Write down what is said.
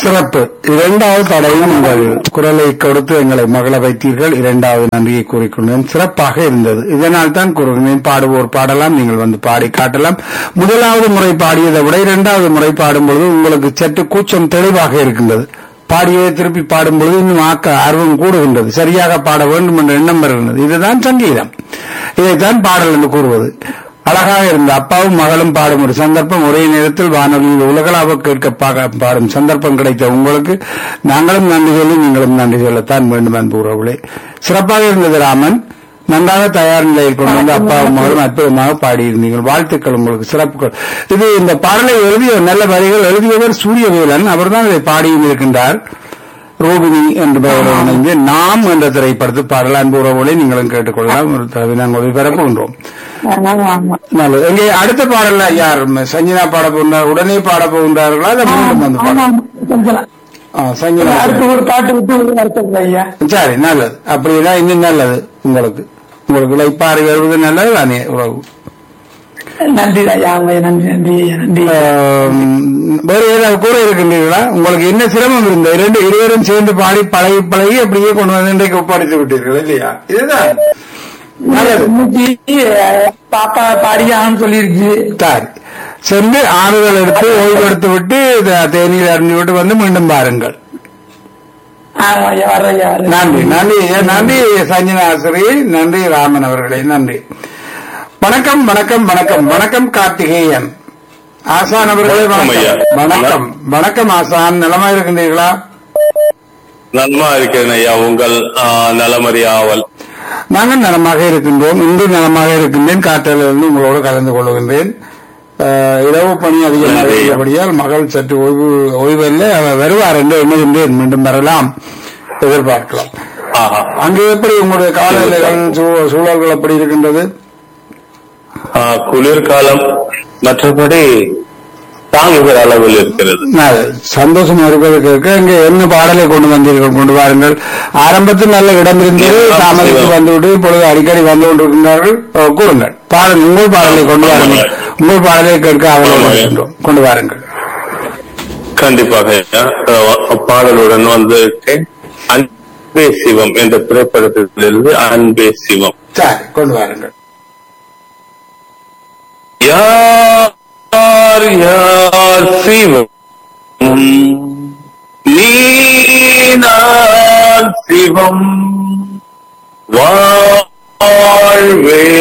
சிறப்பு இரண்டாவது தடையும் உங்கள் குரலை கொடுத்து எங்களை மகள வைத்தீர்கள் இரண்டாவது நன்றியை கூறிக்கொண்டேன் சிறப்பாக இருந்தது இதனால் தான் கூறுகிறேன் பாடுவோர் பாடலாம் நீங்கள் வந்து பாடி காட்டலாம் முதலாவது முறை பாடியதை விட இரண்டாவது முறை பாடும்பொழுது உங்களுக்கு சற்று கூச்சம் தெளிவாக இருக்கின்றது பாடியதை திருப்பி பாடும்பொழுது இன்னும் ஆக்க ஆர்வம் கூடுகின்றது சரியாக பாட வேண்டும் என்ற எண்ணம் வருகின்றது இதுதான் சங்கீதம் இதைத்தான் பாடல் என்று கூறுவது அழகாக இருந்த அப்பாவும் மகளும் பாடும் ஒரு சந்தர்ப்பம் ஒரே நேரத்தில் வானொலியில் உலகளாவ கேட்க பா- பாடும் சந்தர்ப்பம் கிடைத்த உங்களுக்கு நாங்களும் நன்றி சொல்லி நீங்களும் நன்றி சொல்லத்தான் வேண்டும் அன்புறவுகளே சிறப்பாக இருந்தது ராமன் நன்றாக தயார் நிலையில் கொண்டு வந்து அப்பாவும் மகளும் அற்புதமாக பாடியிருந்தீர்கள் வாழ்த்துக்கள் உங்களுக்கு சிறப்புகள் இது இந்த பாடலை எழுதிய நல்ல வரிகள் எழுதியவர் சூரியவேலன் அவர்தான் இதை பாடியும் இருக்கின்றார் ரோகிணி என்று பெயருடன் இணைந்து நாம் என்ற திரைப்படத்தில் பாடல் அன்பு உறவுகளை நீங்களும் கேட்டுக்கொள்ளலாம் ஒரு தடவை நாங்கள் ஒளிபரப்புகின்றோம் நல்லது இங்கே அடுத்த பாடல்ல யார் சஞ்சனா பாட போகின்றார் உடனே பாட போகின்றார்களா இல்ல மீண்டும் வந்து பாட ஆ, சஞ்சனா அடுத்து ஒரு பாட்டு விட்டு ஒரு வருத்தம் ஐயா சரி நல்லது அப்படின்னா இன்னும் நல்லது உங்களுக்கு உங்களுக்கு இளைப்பாறு வருவது நல்லது தானே உறவு நன்றி ஐயா ஐயா நன்றி நன்றி ஐயா நன்றி ஆம், வேற ஏதாவது கூற இருக்கின்றீர்களா உங்களுக்கு என்ன சிரமம் இருந்தது இரண்டு இருவரும் சேர்ந்து பாடி பழகி பழகி அப்படியே கொண்டு வந்து இன்றைக்கு ஒப்படைத்து விட்டீர்கள் இல்லையா இதுதான் நல்லது இன்னைக்கு அஹ், பாப்பா பாடியான்னு சொல்லிருக்கு சரி சென்று ஆறுதல் எடுத்து ஓய்வு எடுத்து விட்டு இத தேநீர் அருந்தி விட்டு வந்து மீண்டும் பாருங்கள் ஆமா ஐயா வர்றேன் ஐயா வர்றேன். நன்றி நன்றி நன்றி சஞ்சனாசிரி நன்றி ராமன் அவர்களே நன்றி வணக்கம் வணக்கம் வணக்கம் வணக்கம் கார்த்திகேயன் ஆசான் அவர்களே வணக்கம் ஐயா. வணக்கம் வணக்கம் வணக்கம் ஆசான் நலமா இருக்கின்றீர்களா நன்மா இருக்கிறேன் ஐயா உங்கள் ஆ, நலமறி ஆவல் நாங்கள் நலமாக இருக்கின்றோம் இன்று நலமாக இருக்கின்றேன் காற்றலிருந்து உங்களோடு கலந்து கொள்கின்றேன் அஹ், இரவு பணி அதிகமாக நன்றி. இருக்கிறபடியால் மகள் சற்று ஓய்வு ஓய்வில் அவர் வருவார் என்று எண்ணுகின்றேன் மீண்டும் வரலாம் எதிர்பார்க்கலாம் ஆஹா அங்கு எப்படி உங்களுடைய காலநிலைகள் சூ- சூழல்கள் எப்படி இருக்கின்றது ஆ, குளிர்காலம் மற்றபடி தாங்குகிற அளவில் இருக்கிறது நல்லது. சந்தோஷமா இருப்பதற்கு இருக்க இங்க என்ன பாடலை கொண்டு வந்தீர்கள் கொண்டு வாருங்கள் ஆரம்பத்தில் நல்ல இடம் இருந்தது ஆமாம், தாமதித்து சிவம். வந்துவிட்டு இப்பொழுது அடிக்கடி வந்து கொண்டிருக்கின்றார்கள் அஹ், கூறுங்கள் பாடல் உங்கள் பாடலை கொண்டு வாருங்கள் ஆமாம். உங்கள் பாடலை கேட்க அவர்கள் ஆமாம். வருகின்றோம் கொண்டு வாருங்கள் கண்டிப்பாக ஐயா ஆ, பாடலுடன் வந்து அன்பே சிவம் என்ற திரைப்படத்திலிருந்து அன்பே சிவம் சரி கொண்டு வாருங்கள் யார் யார் சிவம் நீ நான் சிவம் வாழ்வே